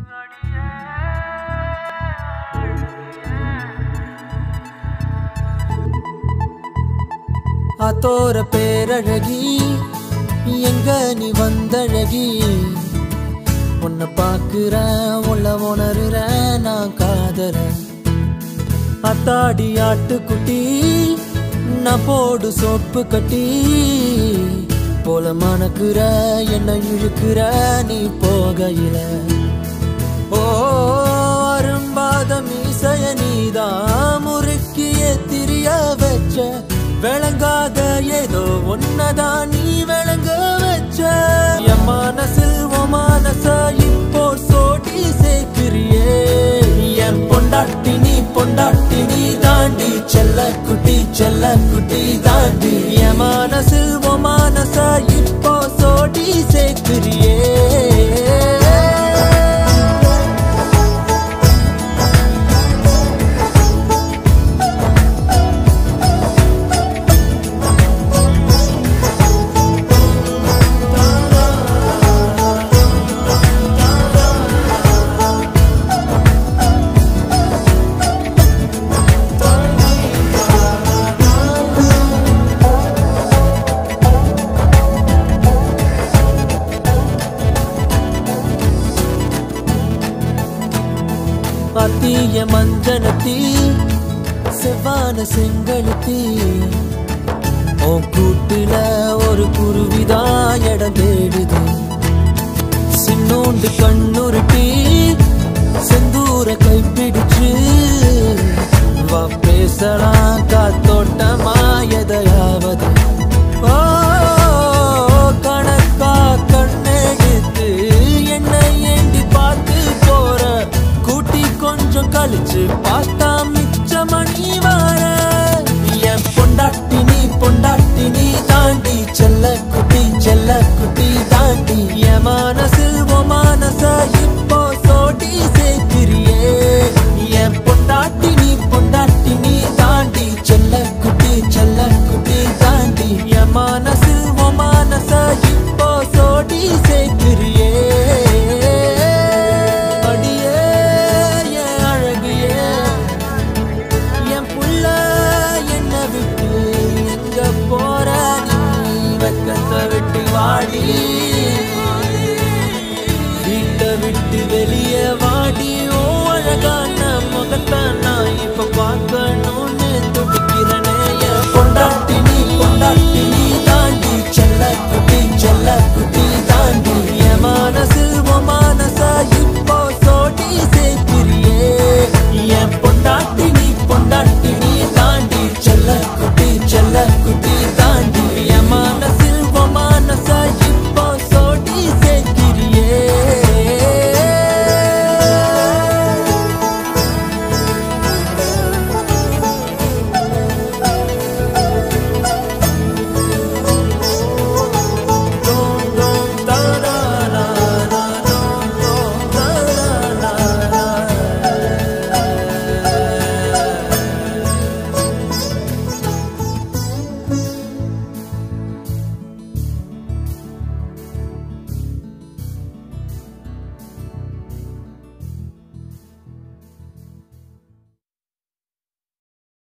அத்தோர பேரழகி எங்க நீ வந்தழகி உன்னை பார்க்கிறேன் உள்ள உணர்றேன் நான் காதறேன் அத்தாடி ஆட்டுக்குட்டி நான் போடு சோப்பு கட்டி போல மணக்குற என்ன இழுக்கிற நீ போகையில ஓ அரும்பாத மீசைய நீதான் முறுக்கிய திரிய வச்ச விளங்காத ஏதோ ஒன்னதான் நீ விளங்க வச்ச என் மனசில் உன் மனச இப்போ சோடி சேர்க்கிறியே என் பொண்டாட்டி நீ பொண்டாட்டி நீ தாண்டி செல்ல குட்டி செல்ல குட்டி தாண்டி என் மனசில் உன் மனச இப்போ சோடி சேர்க்கிறியே அத்திய மஞ்சனத்தி செவ்வான செங்கழுத்தி உன் கூட்டுல ஒரு குருவிதான் இடம் தேடுது சின்னோண்டு கண்ணுருட்டி செந்தூர கைப்பிடிச்சு வா பேசலாம் காத்தோட்டமா எதையாவது ஓ கணக்கா கண்ணெடுத்து என்னை ஏண்டி பார்த்து போற கூட்டி கொஞ்சம் கழிச்சு பார்த்தா மிச்ச மணி வர என் பொண்டாட்டி நீ பொண்டாட்டி நீ தாண்டி செல்ல குட்டி செல்ல குட்டி தாண்டி என் மனசில் உன் மனச இப்போ சோடி சேர்க்கிறியே என் பொண்டாட்டி நீ பொண்டாட்டி நீ தாண்டி செல்ல குட்டி செல்ல குட்டி தாண்டி என் மனசில் உன் மனச இப்போ சோடி சேர்க்கிறியே அடியே என் அழகியே என் புள்ள என்ன விட்டு எங்க போற நீ வெக்கத்தை விட்டு வாடி வீட்டை விட்டு வெளியே வாடி ஓ அழகான முகத்தை நான் இப்ப